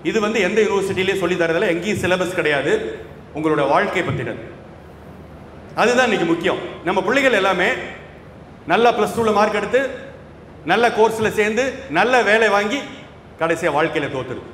இது வந்து எந்த யூனிவர்சிட்டிலையும் சொல்லி தரதில்ல எங்கேயும் சிலபஸ் கிடையாது உங்களோட வாழ்க்கை பற்றினது அதுதான் இன்னைக்கு முக்கியம் நம்ம பிள்ளைகள் எல்லாமே நல்ல ப்ளஸ் டூவில் மார்க் எடுத்து நல்ல கோர்ஸில் சேர்ந்து நல்ல வேலை வாங்கி கடைசியாக வாழ்க்கையில் தோத்துருது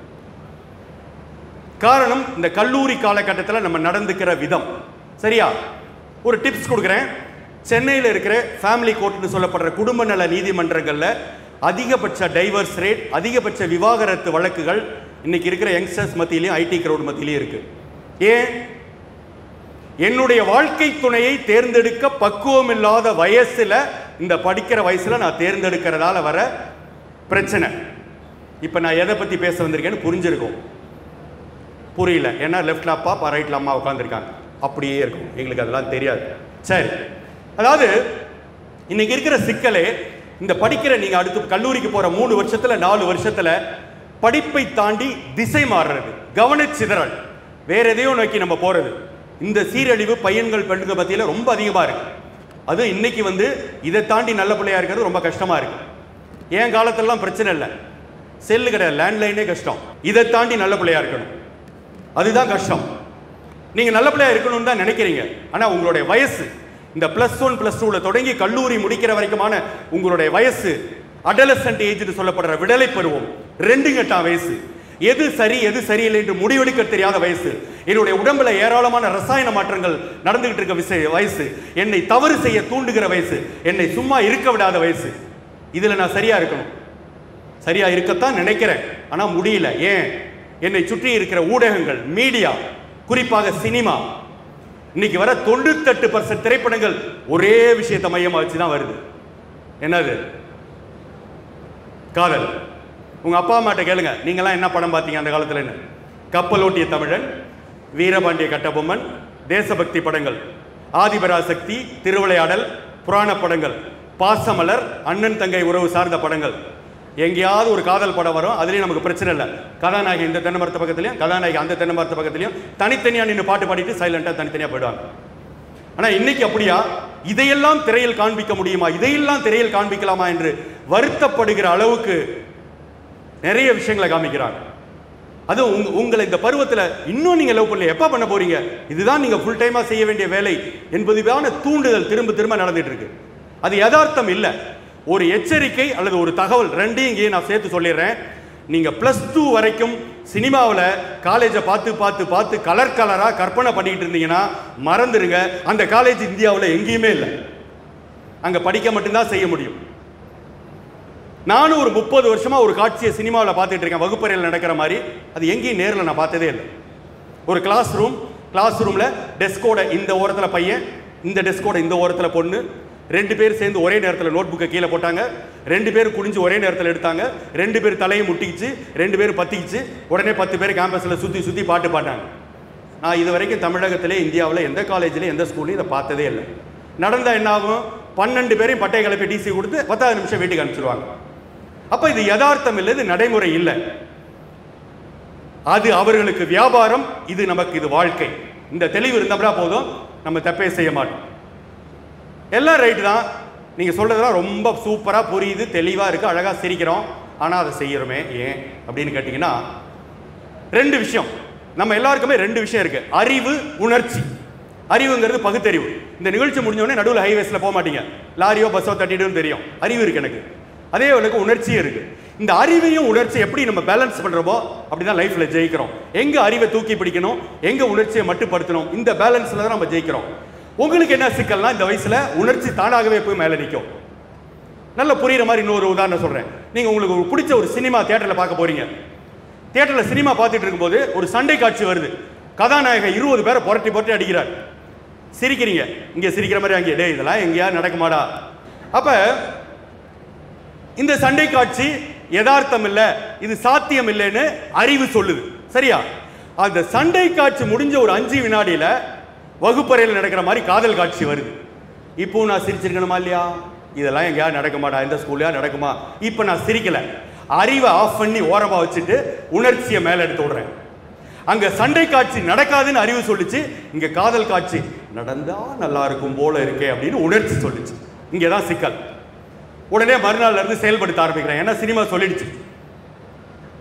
காரணம் இந்த கல்லூரி காலகட்டத்தில் நம்ம நடந்துக்கிற விதம் சரியா ஒரு டிப்ஸ் கொடுக்குறேன் சென்னையில் இருக்கிற ஃபேமிலி கோர்ட்னு சொல்லப்படுற குடும்ப நல நீதிமன்றங்களில் அதிகபட்ச டைவர்ஸ் ரேட் அதிகபட்ச விவாகரத்து வழக்குகள் இன்னைக்கு இருக்கிற யங்ஸ்டர்ஸ் மத்தியிலையும் ஐடி crowd மத்தியிலையும் இருக்கு ஏன் என்னுடைய வாழ்க்கை துணையை தேர்ந்தெடுக்க பக்குவம் இல்லாத வயசுல இந்த படிக்கிற வயசுல நான் தேர்ந்தெடுக்கிறதால வர பிரச்சனை இப்போ நான் எதை பத்தி பேச வந்திருக்கேன்னு புரிஞ்சிருக்கும் புரியல ஏன்னா லெஃப்ட்ல அப்பா அப்பா ரைட்ல அம்மா உட்காந்துருக்காங்க அப்படியே இருக்கும் எங்களுக்கு அதெல்லாம் தெரியாது சரி அதாவது இன்னைக்கு இருக்கிற சிக்கலே இந்த படிக்கிற நீங்க அடுத்து கல்லூரிக்கு போற மூணு வருஷத்துல நாலு வருஷத்துல படிப்பை தாண்டி திசை மாறுறது கவனச்சிதறல் வேற எதையோ நோக்கி நம்ம போறது இந்த சீரழிவு பையன்கள் பெண்கள் மத்தியில ரொம்ப அதிகமா இருக்கு அதுவும் இன்னைக்கு வந்து இதை தாண்டி நல்ல பிள்ளையா இருக்கிறது ரொம்ப கஷ்டமா இருக்கு என் காலத்திலலாம் பிரச்சனை இல்லை செல்லு கிடையாது லேண்ட்லைனே கஷ்டம் இதை தாண்டி நல்ல பிள்ளையா இருக்கணும் அதுதான் கஷ்டம் நீங்க நல்ல பிள்ளையா இருக்கணும்னு தான் நினைக்கிறீங்க ஆனா உங்களுடைய வயசு இந்த பிளஸ் ஒன் பிளஸ் டூல தொடங்கி கல்லூரி முடிக்கிற வரைக்குமான உங்களுடைய வயசு அடலசன்ட் ஏஜ்னு சொல்லப்படுற விடலை பருவம் ரெண்டு கட்டாம் வயசு எது சரி எது சரியில்லை என்று முடிவெடுக்க தெரியாத வயசு என்னுடைய உடம்புல ஏராளமான ரசாயன மாற்றங்கள் நடந்துகிட்டு இருக்க விஷய வயசு என்னை தவறு செய்ய தூண்டுகிற வயசு என்னை சும்மா இருக்க விடாத வயசு இதுல நான் சரியா இருக்கணும் சரியா இருக்கத்தான் நினைக்கிறேன் ஆனா முடியல ஏன் என்னை சுற்றி இருக்கிற ஊடகங்கள் மீடியா குறிப்பாக சினிமா இன்னைக்கு வர தொண்ணூத்தெட்டு பர்சன்ட் திரைப்படங்கள் ஒரே விஷயத்தை மையமா வச்சு தான் வருது என்னது காதல் உங்க அப்பா அம்மாட்ட கேளுங்க நீங்களாம் என்ன படம் பார்த்தீங்க அந்த காலத்துல கப்பலோட்டிய தமிழன் வீரபாண்டிய கட்டபொம்மன் தேசபக்தி படங்கள் ஆதிபராசக்தி திருவிளையாடல் புராண படங்கள் பாசமலர் அண்ணன் தங்கை உறவு சார்ந்த படங்கள் எங்கேயாவது ஒரு காதல் படம் வரும் அதுலயும் நமக்கு பிரச்சனை இல்லை கதாநாயகி இந்த தென்னை மரத்து பக்கத்துலயும் கதாநாயகி அந்த தென்னை மரத்து பக்கத்துலயும் தனித்தனியா நின்று பாட்டு பாடிட்டு சைலண்டா தனித்தனியா போயிடுவாங்க ஆனா இன்னைக்கு அப்படியா இதையெல்லாம் திரையில் காண்பிக்க முடியுமா இதையெல்லாம் திரையில் காண்பிக்கலாமா என்று வருத்தப்படுகிற அளவுக்கு நிறைய விஷயங்களை காமிக்கிறாங்க அது உங்க உங்களை இந்த பருவத்தில் இன்னும் நீங்க லவ் பண்ணல எப்போ பண்ண போறீங்க இதுதான் நீங்க ஃபுல் டைமா செய்ய வேண்டிய வேலை என்பதுதான தூண்டுதல் திரும்ப திரும்ப நடந்துட்டு இருக்கு அது யதார்த்தம் இல்லை ஒரு எச்சரிக்கை அல்லது ஒரு தகவல் ரெண்டையும் இங்கேயே நான் சேர்த்து சொல்லிடுறேன் நீங்க பிளஸ் டூ வரைக்கும் சினிமாவில் காலேஜை பார்த்து பார்த்து பார்த்து கலர் கலராக கற்பனை பண்ணிக்கிட்டு இருந்தீங்கன்னா மறந்துடுங்க அந்த காலேஜ் இந்தியாவில் எங்கேயுமே இல்லை அங்கே படிக்க மட்டும்தான் செய்ய முடியும் நானும் ஒரு முப்பது வருஷமா ஒரு காட்சியை சினிமாவில் பார்த்துட்டு இருக்கேன் வகுப்பறையில் நடக்கிற மாதிரி அது எங்கேயும் நேரில் நான் பார்த்ததே இல்லை ஒரு கிளாஸ் ரூம் கிளாஸ் ரூமில் டெஸ்கோட இந்த ஓரத்தில் பையன் இந்த டெஸ்கோட இந்த ஓரத்தில் பொண்ணு ரெண்டு பேர் சேர்ந்து ஒரே நேரத்தில் நோட் புக்கை கீழே போட்டாங்க ரெண்டு பேர் குனிஞ்சு ஒரே நேரத்தில் எடுத்தாங்க ரெண்டு பேர் தலையும் முட்டிக்கிச்சு ரெண்டு பேர் பத்திக்கிச்சு உடனே பத்து பேர் கேம்பஸில் சுற்றி சுற்றி பாட்டு பாட்டாங்க நான் இது வரைக்கும் தமிழகத்திலே இந்தியாவில் எந்த காலேஜில் எந்த ஸ்கூல்லையும் இதை பார்த்ததே இல்லை நடந்தா என்ன ஆகும் பன்னெண்டு பேரையும் பட்டை கிளப்பி டிசி கொடுத்து பத்தாவது நிமிஷம் வீட்டுக்கு அனுப்பிச்சிடுவாங்க அப்ப இது யதார்த்தம் இல்லை இது நடைமுறை இல்லை அது அவர்களுக்கு வியாபாரம் இது நமக்கு இது வாழ்க்கை இந்த தெளிவு இருந்தப்படா போதும் நம்ம தப்பே செய்ய மாட்டோம் எல்லாம் ரைட்டு தான் நீங்க சொல்றதெல்லாம் ரொம்ப சூப்பரா புரியுது தெளிவா இருக்கு அழகா சிரிக்கிறோம் ஆனா அதை செய்யறோமே ஏன் அப்படின்னு கேட்டீங்கன்னா ரெண்டு விஷயம் நம்ம எல்லாருக்குமே ரெண்டு விஷயம் இருக்கு அறிவு உணர்ச்சி அறிவுங்கிறது பகுத்தறிவு இந்த நிகழ்ச்சி முடிஞ்ச உடனே நடுவில் ஹைவேஸ்ல போக மாட்டீங்க லாரியோ பஸ்ஸோ தட்டிடுன்னு தெரியும் அறிவு இருக்கு எனக்கு அதே எனக்கு உணர்ச்சியும் இருக்கு இந்த அறிவையும் உணர்ச்சி எப்படி நம்ம பேலன்ஸ் பண்றோமோ அப்படிதான் லைஃப்ல ஜெயிக்கிறோம் எங்க அறிவை தூக்கி பிடிக்கணும் எங்க உணர்ச்சியை மட்டுப்படுத்தணும் இந்த பேலன்ஸ்ல தான் நம்ம ஜெயிக்கிறோம் உங்களுக்கு என்ன சிக்கல்னா இந்த வயசுல உணர்ச்சி தானாகவே போய் மேல நிற்கும் நல்ல புரியுற மாதிரி இன்னொரு உதாரணம் சொல்றேன் நீங்க உங்களுக்கு ஒரு பிடிச்ச ஒரு சினிமா தியேட்டர்ல பார்க்க போறீங்க தியேட்டர்ல சினிமா பார்த்துட்டு இருக்கும்போது ஒரு சண்டை காட்சி வருது கதாநாயகன் இருபது பேரை புரட்டி புரட்டி அடிக்கிறார் சிரிக்கிறீங்க இங்க சிரிக்கிற மாதிரி அங்கே டேய் இதெல்லாம் எங்கேயா நடக்குமாடா அப்ப இந்த சண்டை காட்சி யதார்த்தம் இல்ல இது சாத்தியம் இல்லைன்னு அறிவு சொல்லுது சரியா அந்த சண்டை காட்சி முடிஞ்ச ஒரு அஞ்சு வினாடியில வகுப்பறையில் நடக்கிற மாதிரி காதல் காட்சி வருது இப்போ நான் சிரிச்சிருக்கணுமா இல்லையா இதெல்லாம் எங்கேயாவது நடக்குமாடா இந்த ஸ்கூல்லையா நடக்குமா இப்போ நான் சிரிக்கல அறிவை ஆஃப் பண்ணி ஓரமா வச்சுட்டு உணர்ச்சியை மேல எடுத்து விடுறேன் அங்க சண்டை காட்சி நடக்காதுன்னு அறிவு சொல்லுச்சு இங்க காதல் காட்சி நடந்தா நல்லா இருக்கும் போல இருக்கே அப்படின்னு உணர்ச்சி சொல்லுச்சு இங்கே தான் சிக்கல் உடனே மறுநாள்ல இருந்து செயல்படுத்த ஆரம்பிக்கிறேன் ஏன்னா சினிமா சொல்லிடுச்சு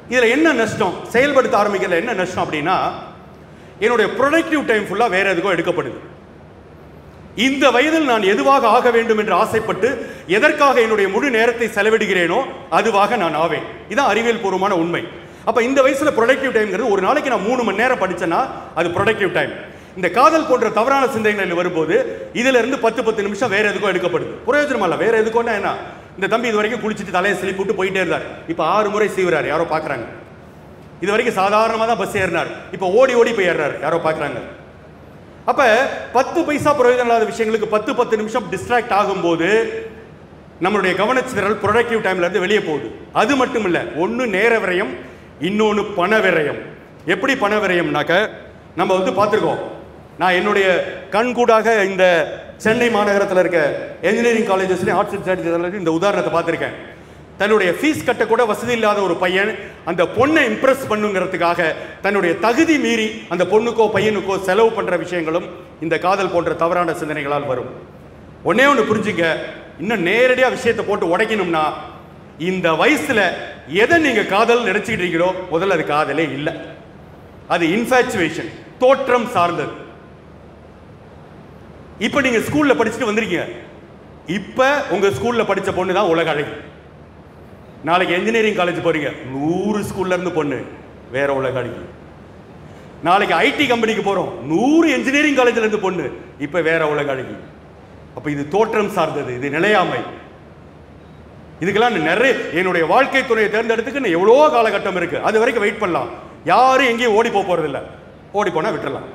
இதுல என்ன நஷ்டம் செயல்படுத்த ஆரம்பிக்கல என்ன நஷ்டம் அப்படின்னா என்னுடைய ப்ரொடக்டிவ் டைம் ஃபுல்லா வேற எதுக்கோ எடுக்கப்படுது இந்த வயதில் நான் எதுவாக ஆக வேண்டும் என்று ஆசைப்பட்டு எதற்காக என்னுடைய முழு நேரத்தை செலவிடுகிறேனோ அதுவாக நான் ஆவேன் இதான் அறிவியல் பூர்வமான உண்மை அப்ப இந்த வயசுல ப்ரொடக்டிவ் டைம்ங்கிறது ஒரு நாளைக்கு நான் மூணு மணி நேரம் படிச்சேன்னா அது ப்ரொடக்டிவ் டைம் இந்த காதல் போன்ற தவறான சிந்தனைகள் வரும்போது இதுல இருந்து பத்து பத்து நிமிஷம் வேற எதுக்கோ எடுக்கப்படுது பிரயோஜனம் இல்ல வேற எதுக்கோன்னா என்ன இந்த தம்பி இது வரைக்கும் குளிச்சுட்டு தலையை சிலிப்பு விட்டு போயிட்டே இருந்தார் இப்போ ஆறு முறை சீவுறாரு யாரோ பார்க்கறாங்க இது வரைக்கும் சாதாரணமாக தான் பஸ் ஏறினார் இப்போ ஓடி ஓடி போய் ஏறுறாரு யாரோ பார்க்கறாங்க அப்ப பத்து பைசா பிரயோஜனம் இல்லாத விஷயங்களுக்கு பத்து பத்து நிமிஷம் டிஸ்ட்ராக்ட் ஆகும்போது நம்மளுடைய கவனச்சிதறல் ப்ரொடக்டிவ் டைம்ல இருந்து வெளியே போகுது அது மட்டும் இல்ல ஒன்று நேர விரயம் இன்னொன்று பண விரயம் எப்படி பண விரயம்னாக்க நம்ம வந்து பார்த்துருக்கோம் நான் என்னுடைய கண்கூடாக இந்த சென்னை மாநகரத்தில் இருக்க என்ஜினியரிங் காலேஜஸ்லையும் ஆர்ட்ஸ் அண்ட் சயின்ஸ் இந்த உதாரணத்தை பார்த்துருக்கேன் தன்னுடைய ஃபீஸ் கட்ட கூட வசதி இல்லாத ஒரு பையன் அந்த பொண்ணை இம்ப்ரெஸ் பண்ணுங்கிறதுக்காக தன்னுடைய தகுதி மீறி அந்த பொண்ணுக்கோ பையனுக்கோ செலவு பண்ற விஷயங்களும் இந்த காதல் போன்ற தவறான சிந்தனைகளால் வரும் ஒண்ணே ஒன்று புரிஞ்சுங்க இன்னும் நேரடியாக விஷயத்தை போட்டு உடைக்கணும்னா இந்த வயசுல எதை நீங்க காதல் நினைச்சுக்கிட்டு இருக்கீங்களோ முதல்ல அது காதலே இல்லை அது இன்ஃபேச்சுவேஷன் தோற்றம் சார்ந்தது இப்போ நீங்க ஸ்கூல்ல படிச்சுட்டு வந்திருக்கீங்க இப்ப உங்க ஸ்கூல்ல படிச்ச பொண்ணு தான் உலக அழகி நாளைக்கு என்ஜினியரிங் காலேஜ் போறீங்க நூறு ஸ்கூல்ல இருந்து பொண்ணு வேற உலக அழகி நாளைக்கு ஐடி கம்பெனிக்கு போறோம் நூறு என்ஜினியரிங் காலேஜ்ல இருந்து பொண்ணு இப்ப வேற உலக அழகி அப்ப இது தோற்றம் சார்ந்தது இது நிலையாமை இதுக்கெல்லாம் நான் நிறைய என்னுடைய வாழ்க்கை துணையை தேர்ந்தெடுத்துக்கு இன்னும் எவ்வளோ காலகட்டம் இருக்கு அது வரைக்கும் வெயிட் பண்ணலாம் யாரும் எங்கேயும் ஓடி போக போறதில்ல ஓடி போனா விட்டுறலாம்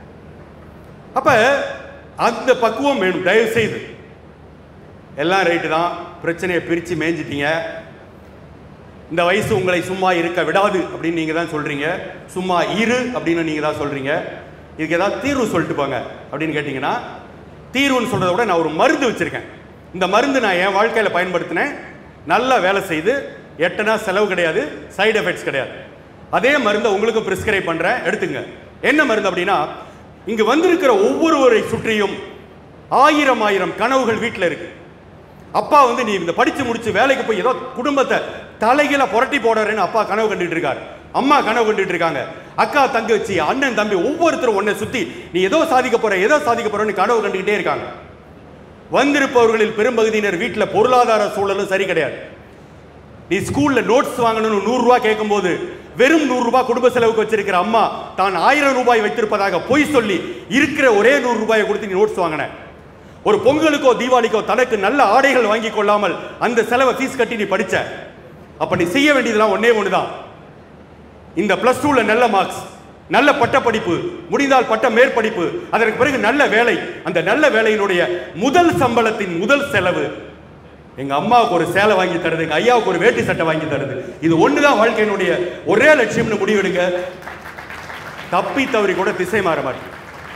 அப்ப அந்த பக்குவம் வேணும் தயவு செய்து எல்லாம் ரைட்டு தான் பிரச்சனையை பிரித்து மேய்ஞ்சிட்டீங்க இந்த வயசு உங்களை சும்மா இருக்க விடாது அப்படின்னு நீங்கள் தான் சொல்கிறீங்க சும்மா இரு அப்படின்னு நீங்கள் தான் சொல்கிறீங்க இதுக்கு ஏதாவது தீர்வு சொல்லிட்டு போங்க அப்படின்னு கேட்டிங்கன்னா தீர்வுன்னு சொல்கிறத விட நான் ஒரு மருந்து வச்சுருக்கேன் இந்த மருந்து நான் என் வாழ்க்கையில் பயன்படுத்தினேன் நல்லா வேலை செய்து எட்டனா செலவு கிடையாது சைடு எஃபெக்ட்ஸ் கிடையாது அதே மருந்தை உங்களுக்கும் ப்ரிஸ்கிரைப் பண்ணுறேன் எடுத்துங்க என்ன மருந்து அப்படின்னா இங்கே வந்திருக்கிற ஒவ்வொருவரை சுற்றியும் ஆயிரம் ஆயிரம் கனவுகள் வீட்டில் இருக்கு அப்பா வந்து நீ இந்த படிச்சு முடிச்சு வேலைக்கு போய் ஏதோ குடும்பத்தை தலைகீழ புரட்டி போடுறேன்னு அப்பா கனவு கண்டுட்டு இருக்காரு அம்மா கனவு கண்டுட்டு இருக்காங்க அக்கா தங்கச்சி அண்ணன் தம்பி ஒவ்வொருத்தரும் உன்னை சுத்தி நீ ஏதோ சாதிக்க போற ஏதோ சாதிக்க போறன்னு கனவு கண்டுகிட்டே இருக்காங்க வந்திருப்பவர்களில் பெரும்பகுதியினர் வீட்டில் பொருளாதார சூழலும் சரி கிடையாது நீ ஸ்கூல்ல நோட்ஸ் வாங்கணும்னு நூறு ரூபாய் கேட்கும்போது வெறும் நூறு ரூபாய் குடும்ப செலவுக்கு வச்சிருக்கிற அம்மா தான் ஆயிரம் ரூபாய் வைத்திருப்பதாக பொய் சொல்லி இருக்கிற ஒரே நூறு ரூபாயை கொடுத்து நீ நோட்ஸ் வாங்கின ஒரு பொங்கலுக்கோ தீபாவளிக்கோ தனக்கு நல்ல ஆடைகள் வாங்கி கொள்ளாமல் அந்த செலவை ஃபீஸ் கட்டி நீ படிச்ச அப்ப நீ செய்ய வேண்டியதெல்லாம் ஒண்ணே ஒண்ணுதான் இந்த பிளஸ் டூல நல்ல மார்க்ஸ் நல்ல பட்டப்படிப்பு முடிந்தால் பட்ட மேற்படிப்பு அதற்கு பிறகு நல்ல வேலை அந்த நல்ல வேலையினுடைய முதல் சம்பளத்தின் முதல் செலவு எங்க அம்மாவுக்கு ஒரு சேலை வாங்கி தருது எங்க ஐயாவுக்கு ஒரு வேட்டி சட்டை வாங்கி தருது இது ஒண்ணுதான் வாழ்க்கையினுடைய ஒரே லட்சியம்னு முடிவெடுங்க தப்பி தவறி கூட திசை மாற மாட்டேன்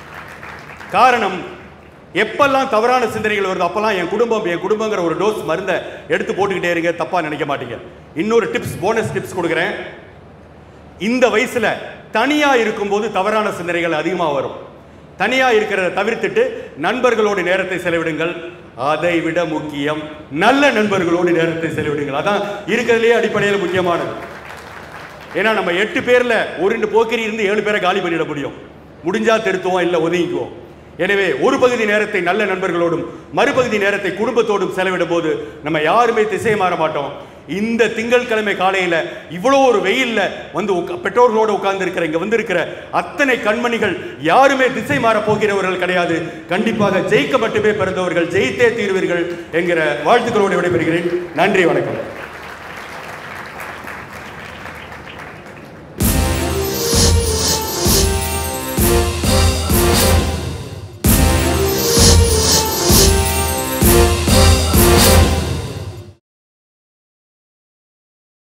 காரணம் எப்பெல்லாம் தவறான சிந்தனைகள் வருது அப்பெல்லாம் என் குடும்பம் என் குடும்பங்கிற ஒரு டோஸ் மருந்தை எடுத்து போட்டுக்கிட்டே இருங்க தப்பா நினைக்க மாட்டீங்க இன்னொரு டிப்ஸ் போனஸ் டிப்ஸ் கொடுக்குறேன் இந்த வயசுல தனியா இருக்கும்போது தவறான சிந்தனைகள் அதிகமா வரும் தனியா இருக்கிறத தவிர்த்துட்டு நண்பர்களோடு நேரத்தை செலவிடுங்கள் அதை விட முக்கியம் நல்ல நண்பர்களோடு நேரத்தை செலவிடுங்கள் அதான் இருக்கிறதுலேயே அடிப்படையில் முக்கியமானது ஏன்னா நம்ம எட்டு பேர்ல ஒரு ரெண்டு போக்கிரி இருந்து ஏழு பேரை காலி பண்ணிட முடியும் முடிஞ்சா திருத்துவோம் இல்ல ஒதுங்கிக்குவோம் எனவே ஒரு பகுதி நேரத்தை நல்ல நண்பர்களோடும் மறுபகுதி நேரத்தை குடும்பத்தோடும் செலவிடும் போது நம்ம யாருமே திசை மாற மாட்டோம் இந்த திங்கட்கிழமை காலையில இவ்வளோ ஒரு வெயில்ல வந்து உக்க- பெற்றோர்களோட உட்கார்ந்து இருக்கிற இங்க வந்திருக்கிற அத்தனை கண்மணிகள் யாருமே திசை மாற போகிறவர்கள் கிடையாது கண்டிப்பாக ஜெயிக்க மட்டுமே பிறந்தவர்கள் ஜெயித்தே தீர்வீர்கள் என்கிற வாழ்த்துக்களோடு விடைபெறுகிறேன் நன்றி வணக்கம்